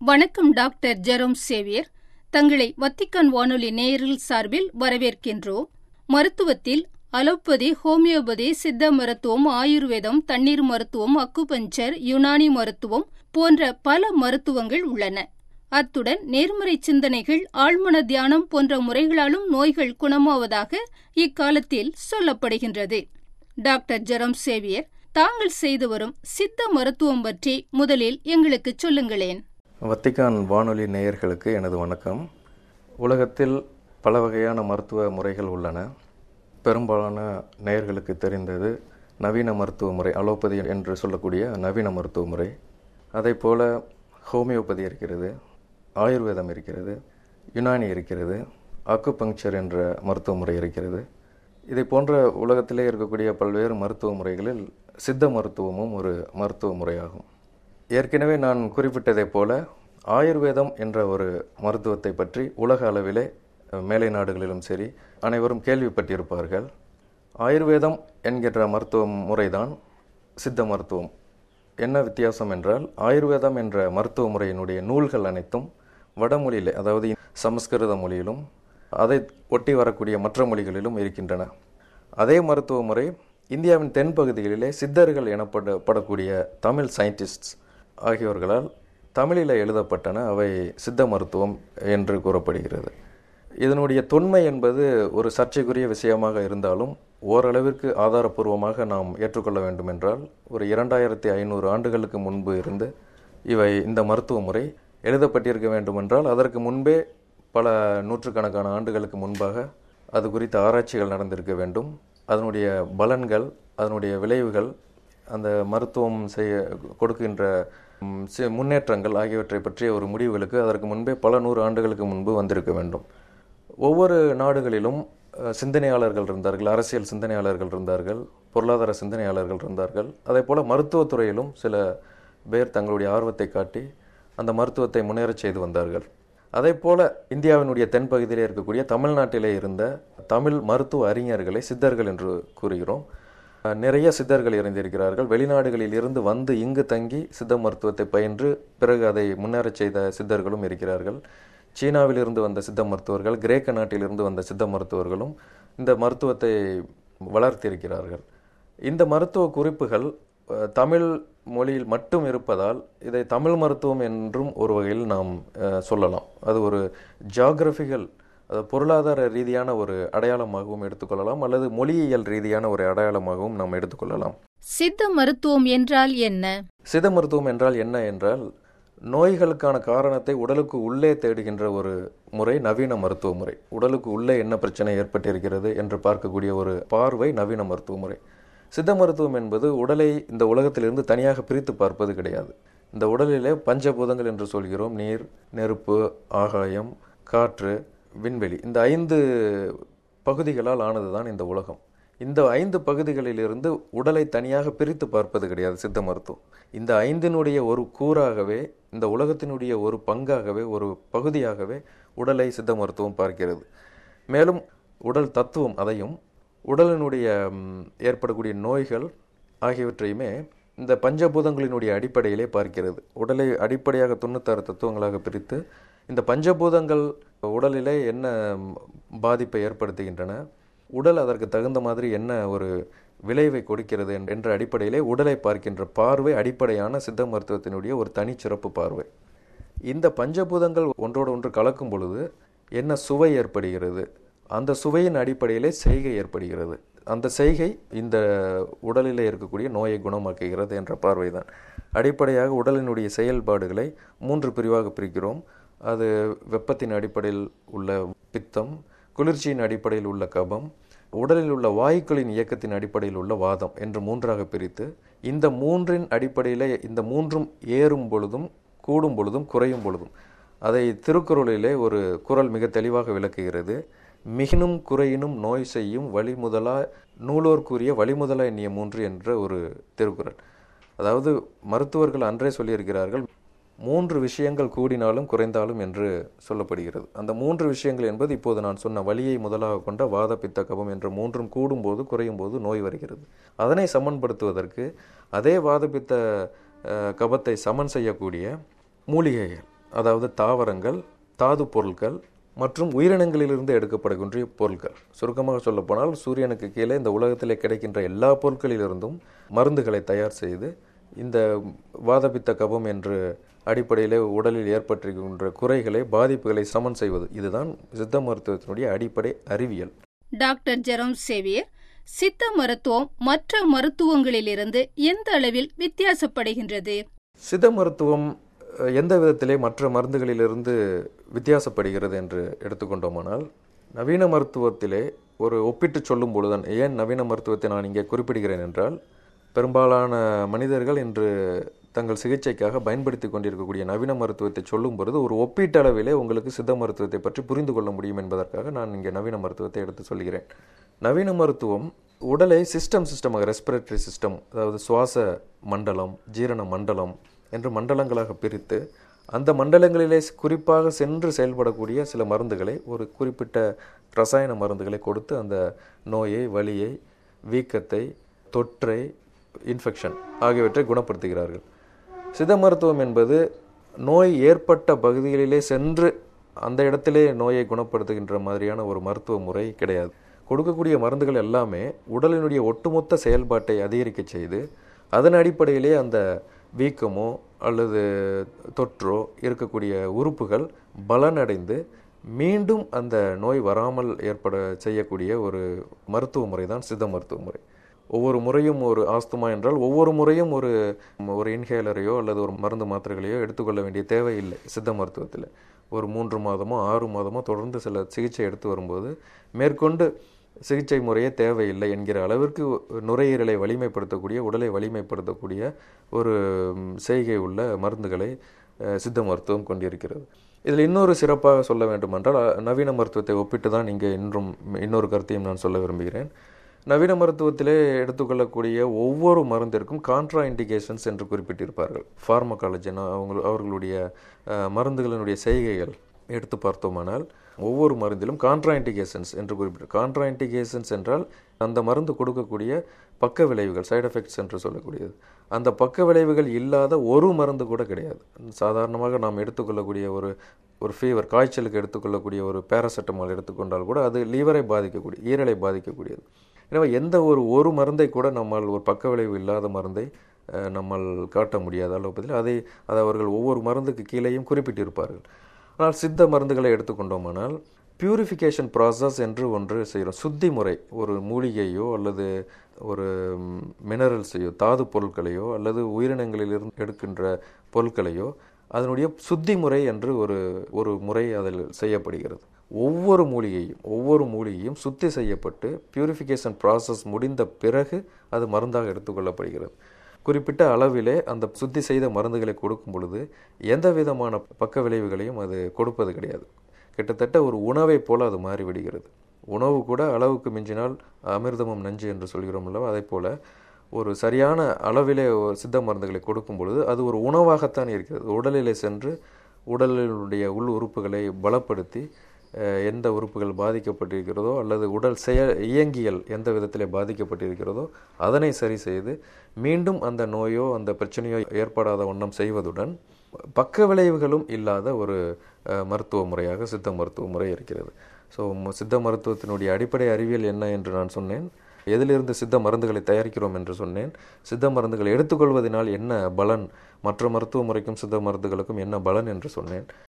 வணக்கம் doctor Jerome Xavier தங்களை Vatican வானொலி நேயர்கள் சார்பில் வரவேற்கின்றோம் மருத்துவத்தில் அலோபதி ஹோமியோபதி சித்த மருத்துவம் ஆயுர்வேதம் தண்ணீர் மருத்துவம் அக்குபஞ்சர் யுனானி மருத்துவம் போன்ற பல மருத்துவங்கள் உள்ளன அத்துடன் நேர்மறை சிந்தனைகள் ஆழ்மன தியானம் போன்ற முறைகளாலும் நோய்கள் குணமாவதாக இக்காலத்தில் சொல்லப்படுகின்றது டாக்டர் ஜெரோம் சேவியர் தாங்கள் செய்து வரும் சித்த மருத்துவம் பற்றி முதலில் எங்களுக்கு சொல்லுங்களேன் வத்திக்கான் வானொலி நேயர்களுக்கு எனது வணக்கம் உலகத்தில் பல வகையான மருத்துவ முறைகள் உள்ளன பெரும்பாலான நேயர்களுக்கு தெரிந்தது நவீன மருத்துவ முறை அலோபதி என்று சொல்லக்கூடிய நவீன மருத்துவ முறை அதே போல் ஹோமியோபதி இருக்கிறது ஆயுர்வேதம் இருக்கிறது யுனானி இருக்கிறது அக்குபங்க்சர் என்ற மருத்துவ முறை இருக்கிறது இதை போன்ற உலகத்திலே இருக்கக்கூடிய பல்வேறு மருத்துவ முறைகளில் சித்த மருத்துவமும் ஒரு மருத்துவ முறையாகும் ஏற்கனவே நான் குறிப்பிட்டதைப் போல ஆயுர்வேதம் என்ற ஒரு மருத்துவத்தை பற்றி உலக அளவிலே மேலை நாடுகளிலும் சரி அனைவரும் கேள்விப்பட்டிருப்பார்கள் ஆயுர்வேதம் என்கின்ற மருத்துவ முறைதான் சித்த மருத்துவம் என்ன வித்தியாசம் என்றால் ஆயுர்வேதம் என்ற மருத்துவ முறையினுடைய நூல்கள் அனைத்தும் வடமொழியிலே அதாவது சமஸ்கிருத மொழியிலும் அதை ஒட்டி வரக்கூடிய மற்ற மொழிகளிலும் இருக்கின்றன அதே மருத்துவ முறை இந்தியாவின் தென்பகுதிகளிலே சித்தர்கள் எனப்பட படக்கூடிய தமிழ் சயின்டிஸ்ட்ஸ் ஆகியோர்களால் தமிழில் எழுதப்பட்டன அவை சித்த மருத்துவம் என்று கூறப்படுகிறது இதனுடைய தொன்மை என்பது ஒரு சர்ச்சைக்குரிய விஷயமாக இருந்தாலும் ஓரளவிற்கு ஆதாரபூர்வமாக நாம் ஏற்றுக்கொள்ள வேண்டும் என்றால் ஒரு இரண்டாயிரத்தி ஐநூறு ஆண்டுகளுக்கு முன்பு இருந்து இவை இந்த மருத்துவ முறை எழுதப்பட்டிருக்க வேண்டுமென்றால் அதற்கு முன்பே பல நூற்றுக்கணக்கான ஆண்டுகளுக்கு முன்பாக அது குறித்த ஆராய்ச்சிகள் நடந்திருக்க வேண்டும் அதனுடைய பலன்கள் அதனுடைய விளைவுகள் அந்த மருத்துவம் செய்ய கொடுக்கின்ற முன்னேற்றங்கள் ஆகியவற்றை பற்றிய ஒரு முடிவுகளுக்கு அதற்கு முன்பே பல நூறு ஆண்டுகளுக்கு முன்பு வந்திருக்க வேண்டும் ஒவ்வொரு நாடுகளிலும் சிந்தனையாளர்கள் இருந்தார்கள் அரசியல் சிந்தனையாளர்கள் இருந்தார்கள் பொருளாதார சிந்தனையாளர்கள் இருந்தார்கள் அதே போல் மருத்துவத்துறையிலும் சில பேர் தங்களுடைய ஆர்வத்தை காட்டி அந்த மருத்துவத்தை முன்னேறச் செய்து வந்தார்கள் அதே போல இந்தியாவினுடைய தென்பகுதியிலே இருக்கக்கூடிய தமிழ்நாட்டிலே இருந்த தமிழ் மருத்துவ அறிஞர்களை சித்தர்கள் என்று கூறுகிறோம் நிறைய சித்தர்கள் இருந்திருக்கிறார்கள் வெளிநாடுகளில் இருந்து வந்து இங்கு தங்கி சித்த மருத்துவத்தை பயின்று பிறகு அதை முன்னேறச் செய்த சித்தர்களும் இருக்கிறார்கள் சீனாவிலிருந்து வந்த சித்த மருத்துவர்கள் கிரேக்க நாட்டிலிருந்து வந்த சித்த மருத்துவர்களும் இந்த மருத்துவத்தை வளர்த்திருக்கிறார்கள் இந்த மருத்துவ குறிப்புகள் தமிழ் மொழியில் மட்டும் இருப்பதால் இதை தமிழ் மருத்துவம் என்றும் ஒரு வகையில் நாம் சொல்லலாம் அது ஒரு ஜியாகிரபிக்கல் அது பொருளாதார ரீதியான ஒரு அடையாளமாகவும் எடுத்துக்கொள்ளலாம் அல்லது மொழியியல் ரீதியான ஒரு அடையாளமாகவும் நாம் எடுத்துக்கொள்ளலாம் சித்த மருத்துவம் என்றால் என்ன சித்த மருத்துவம் என்றால் என்ன என்றால் நோய்களுக்கான காரணத்தை உடலுக்கு உள்ளே தேடுகின்ற ஒரு முறை நவீன மருத்துவ முறை உடலுக்கு உள்ளே என்ன பிரச்சனை ஏற்பட்டிருக்கிறது என்று பார்க்கக்கூடிய ஒரு பார்வை நவீன மருத்துவ முறை சித்த மருத்துவம் என்பது உடலை இந்த உலகத்திலிருந்து தனியாக பிரித்து பார்ப்பது கிடையாது இந்த உடலிலே பஞ்சபூதங்கள் என்று சொல்கிறோம் நீர் நெருப்பு ஆகாயம் காற்று விண்வெளி இந்த ஐந்து பகுதிகளால் ஆனது தான் இந்த உலகம் இந்த ஐந்து பகுதிகளிலிருந்து உடலை தனியாக பிரித்து பார்ப்பது கிடையாது சித்த மருத்துவம் இந்த ஐந்தினுடைய ஒரு கூறாகவே இந்த உலகத்தினுடைய ஒரு பங்காகவே ஒரு பகுதியாகவே உடலை சித்த மருத்துவம் பார்க்கிறது மேலும் உடல் தத்துவம் அதையும் உடலினுடைய ஏற்படக்கூடிய நோய்கள் ஆகியவற்றையுமே இந்த பஞ்சபூதங்களினுடைய அடிப்படையிலே பார்க்கிறது உடலை அடிப்படையாக தொண்ணூத்தாறு தத்துவங்களாக பிரித்து இந்த பஞ்சபூதங்கள் உடலிலே என்ன பாதிப்பை ஏற்படுத்துகின்றன உடல் அதற்கு தகுந்த மாதிரி என்ன ஒரு விளைவை கொடுக்கிறது என்ற அடிப்படையிலே உடலை பார்க்கின்ற பார்வை அடிப்படையான சித்த மருத்துவத்தினுடைய ஒரு தனிச்சிறப்பு பார்வை இந்த பஞ்சபூதங்கள் ஒன்றோடு ஒன்று கலக்கும் பொழுது என்ன சுவை ஏற்படுகிறது அந்த சுவையின் அடிப்படையிலே செய்கை ஏற்படுகிறது அந்த செய்கை இந்த உடலில் இருக்கக்கூடிய நோயை குணமாக்குகிறது என்ற பார்வைதான் அடிப்படையாக உடலினுடைய செயல்பாடுகளை மூன்று பிரிவாக பிரிக்கிறோம் அது வெப்பத்தின் அடிப்படையில் உள்ள பித்தம் குளிர்ச்சியின் அடிப்படையில் உள்ள கபம் உடலில் உள்ள வாயுக்களின் இயக்கத்தின் அடிப்படையில் உள்ள வாதம் என்று மூன்றாக பிரித்து இந்த மூன்றின் அடிப்படையில் இந்த மூன்றும் ஏறும் பொழுதும் கூடும் பொழுதும் குறையும் பொழுதும் அதை திருக்குறளிலே ஒரு குரல் மிக தெளிவாக விளக்குகிறது மிகினும் குறையினும் நோய் செய்யும் வழிமுதலா நூலோர் கூறிய வழிமுதலா எண்ணிய மூன்று என்ற ஒரு திருக்குறள் அதாவது மருத்துவர்கள் அன்றே சொல்லியிருக்கிறார்கள் மூன்று விஷயங்கள் கூடினாலும் குறைந்தாலும் என்று சொல்லப்படுகிறது அந்த மூன்று விஷயங்கள் என்பது இப்போது நான் சொன்ன வலியை முதலாக கொண்ட வாத பித்த கபம் என்ற மூன்றும் கூடும்போது குறையும் போது நோய் வருகிறது அதனை சமன்படுத்துவதற்கு அதே வாத பித்த கபத்தை சமன் செய்யக்கூடிய மூலிகைகள் அதாவது தாவரங்கள் தாது பொருட்கள் மற்றும் உயிரினங்களிலிருந்து எடுக்கப்படுகின்ற பொருட்கள் சுருக்கமாக சொல்லப்போனால் சூரியனுக்கு கீழே இந்த உலகத்திலே கிடைக்கின்ற எல்லா பொருட்களிலிருந்தும் மருந்துகளை தயார் செய்து இந்த வாதபித்த கபம் என்று அடிப்படையிலே உடலில் ஏற்பட்டிருக்கின்ற குறைகளை பாதிப்புகளை சமன் செய்வது இதுதான் சித்த மருத்துவத்தினுடைய அடிப்படை அறிவியல் டாக்டர் ஜெரோம் சேவியர் சித்த மருத்துவம் மற்ற மருத்துவங்களிலிருந்து எந்த அளவில் வித்தியாசப்படுகின்றது சித்த மருத்துவம் அஹ், எந்த விதத்திலே மற்ற மருந்துகளிலிருந்து வித்தியாசப்படுகிறது என்று எடுத்துக்கொண்டோமானால் நவீன மருத்துவத்திலே ஒரு ஒப்பிட்டு சொல்லும் பொழுதுதான் ஏன் நவீன மருத்துவத்தை நான் இங்கே குறிப்பிடுகிறேன் என்றால் பெரும்பாலான மனிதர்கள் இன்று தங்கள் சிகிச்சைக்காக பயன்படுத்தி கொண்டிருக்கக்கூடிய நவீன மருத்துவத்தை சொல்லும் பொழுது ஒரு ஒப்பீட்டளவிலே உங்களுக்கு சித்த மருத்துவத்தை பற்றி புரிந்து கொள்ள முடியும் என்பதற்காக நான் இங்கே நவீன மருத்துவத்தை எடுத்து சொல்கிறேன் நவீன மருத்துவம் உடலை சிஸ்டம் சிஸ்டமாக ரெஸ்பிரேட்டரி சிஸ்டம் அதாவது சுவாச மண்டலம் ஜீரண மண்டலம் என்று மண்டலங்களாக பிரித்து அந்த மண்டலங்களிலே குறிப்பாக சென்று செயல்படக்கூடிய சில மருந்துகளை ஒரு குறிப்பிட்ட ரசாயன மருந்துகளை கொடுத்து அந்த நோயை வலியை வீக்கத்தை தொற்றை இன்ஃபெக்ஷன் ஆகியவற்றை குணப்படுத்துகிறார்கள் சித்த மருத்துவம் என்பது நோய் ஏற்பட்ட பகுதிகளிலே சென்று அந்த இடத்திலே நோயை குணப்படுத்துகின்ற மாதிரியான ஒரு மருத்துவ முறை கிடையாது கொடுக்கக்கூடிய மருந்துகள் எல்லாமே உடலினுடைய ஒட்டுமொத்த செயல்பாட்டை அதிகரிக்க செய்து அதன் அடிப்படையிலே அந்த வீக்கமோ அல்லது தொற்றோ இருக்கக்கூடிய உறுப்புகள் பலனடைந்து மீண்டும் அந்த நோய் வராமல் ஏற்பட செய்யக்கூடிய ஒரு மருத்துவ முறை தான் சித்த மருத்துவ முறை ஒவ்வொரு முறையும் ஒரு ஆஸ்துமா என்றால் ஒவ்வொரு முறையும் ஒரு ஒரு இன்ஹேலரையோ அல்லது ஒரு மருந்து மாத்திரைகளையோ எடுத்துக்கொள்ள வேண்டிய தேவையில்லை சித்த மருத்துவத்தில் ஒரு மூன்று மாதமோ ஆறு மாதமோ தொடர்ந்து சில சிகிச்சை எடுத்து வரும்போது மேற்கொண்டு சிகிச்சை முறையே தேவையில்லை என்கிற அளவிற்கு நுரையீரலை வலிமைப்படுத்தக்கூடிய உடலை வலிமைப்படுத்தக்கூடிய ஒரு ம், செய்கை உள்ள மருந்துகளை அஹ், சித்த மருத்துவம் கொண்டிருக்கிறது இதில் இன்னொரு சிறப்பாக சொல்ல வேண்டுமென்றால் அஹ், நவீன மருத்துவத்தை ஒப்பிட்டு தான் இங்கே இன்றும் இன்னொரு கருத்தையும் நான் சொல்ல விரும்புகிறேன் நவீன மருத்துவத்திலே எடுத்துக்கொள்ளக்கூடிய ஒவ்வொரு மருந்திற்கும் கான்ட்ரா இண்டிகேஷன்ஸ் என்று குறிப்பிட்டிருப்பார்கள் ஃபார்மகாலஜினா அவங்க அவர்களுடைய அஹ், மருந்துகளினுடைய செய்கைகள் எடுத்து பார்த்தோமானால் ஒவ்வொரு மருந்திலும் கான்ட்ரா இண்டிகேஷன்ஸ் என்று குறிப்பிட்டு கான்ட்ரா இண்டிகேஷன்ஸ் என்றால் அந்த மருந்து கொடுக்கக்கூடிய பக்க விளைவுகள் சைடு எஃபெக்ட்ஸ் என்று சொல்லக்கூடியது அந்த பக்க விளைவுகள் இல்லாத ஒரு மருந்து கூட கிடையாது சாதாரணமாக நாம் எடுத்துக்கொள்ளக்கூடிய ஒரு ஒரு ஃபீவர் காய்ச்சலுக்கு எடுத்துக்கொள்ளக்கூடிய ஒரு பேராசெட்டமால் எடுத்துக்கொண்டால் கூட அது லீவரை பாதிக்கக்கூடிய ஈரலை பாதிக்கக்கூடியது எனவே எந்த ஒரு ஒரு மருந்தை கூட நம்மால் ஒரு பக்க விளைவு இல்லாத மருந்தை அஹ், நம்மால் காட்ட முடியாது அலோபதியில் அதை அதை அவர்கள் ஒவ்வொரு மருந்துக்கு கீழேயும் குறிப்பிட்டிருப்பார்கள் ஆனால் சித்த மருந்துகளை எடுத்துக்கொண்டோமானால் பியூரிஃபிகேஷன் ப்ராசஸ் என்று ஒன்று செய்கிறோம் சுத்தி முறை ஒரு மூலிகையோ அல்லது ஒரு மினரல்ஸையோ தாது பொருட்களையோ அல்லது உயிரினங்களிலிருந்து எடுக்கின்ற பொருட்களையோ அதனுடைய சுத்தி முறை என்று ஒரு ஒரு முறை அதில் செய்யப்படுகிறது ஒவ்வொரு மூலிகையும் ஒவ்வொரு மூலிகையும் சுத்தி செய்யப்பட்டு பியூரிஃபிகேஷன் ப்ராசஸ் முடிந்த பிறகு அது மருந்தாக எடுத்துக்கொள்ளப்படுகிறது குறிப்பிட்ட அளவிலே அந்த சுத்தி செய்த மருந்துகளை கொடுக்கும் பொழுது எந்த விதமான பக்க விளைவுகளையும் அது கொடுப்பது கிடையாது கிட்டத்தட்ட ஒரு உணவைப் போல அது மாறிவிடுகிறது உணவு கூட அளவுக்கு மிஞ்சினால் அமிர்தமும் நஞ்சு என்று சொல்கிறோம் அல்லவா அதே போல ஒரு சரியான அளவிலே ஒரு சித்த மருந்துகளை கொடுக்கும் பொழுது அது ஒரு உணவாகத்தான் இருக்கிறது உடலிலே சென்று உடலினுடைய உள் உறுப்புகளை பலப்படுத்தி அஹ், எந்த உறுப்புகள் பாதிக்கப்பட்டிருக்கிறதோ அல்லது உடல் செய இயங்கியல் எந்த விதத்திலே பாதிக்கப்பட்டிருக்கிறதோ அதனை சரி செய்து மீண்டும் அந்த நோயோ அந்த பிரச்சனையோ ஏற்படாத வண்ணம் செய்வதுடன் பக்க விளைவுகளும் இல்லாத ஒரு அஹ், மருத்துவ முறையாக சித்த மருத்துவ முறை இருக்கிறது ஸோ சித்த மருத்துவத்தினுடைய அடிப்படை அறிவியல் என்ன என்று நான் சொன்னேன் எதிலிருந்து சித்த மருந்துகளை தயாரிக்கிறோம் என்று சொன்னேன் சித்த மருந்துகளை எடுத்துக்கொள்வதனால் என்ன பலன் மற்ற மருத்துவ முறைக்கும் சித்த மருந்துகளுக்கும் என்ன பலன் என்று சொன்னேன்